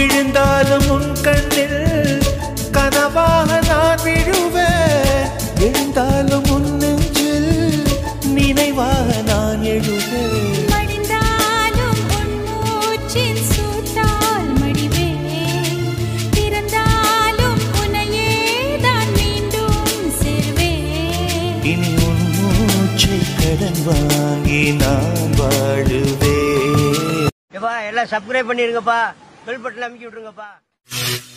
விழுந்தாலும் உன் கண்ணில் கனவாக நான் விழுவேன் எழுந்தாலும் உன் நெஞ்சில் நினைவாக நான் எழுவேன் மடிந்தாலும் உன் மூச்சின் சூட்டால் மடிவேன் பிறந்தாலும் உன்னையே தான் மீண்டும் சேர்வேன் இனி உன் மூச்சை கடன் வாங்கி நான் வாழுவேன் ஏப்பா எல்லாம் சப்ஸ்கிரைப் பண்ணிருங்கப்பா பெல் பட்டன் அமைக்கி விட்டுருங்கப்பா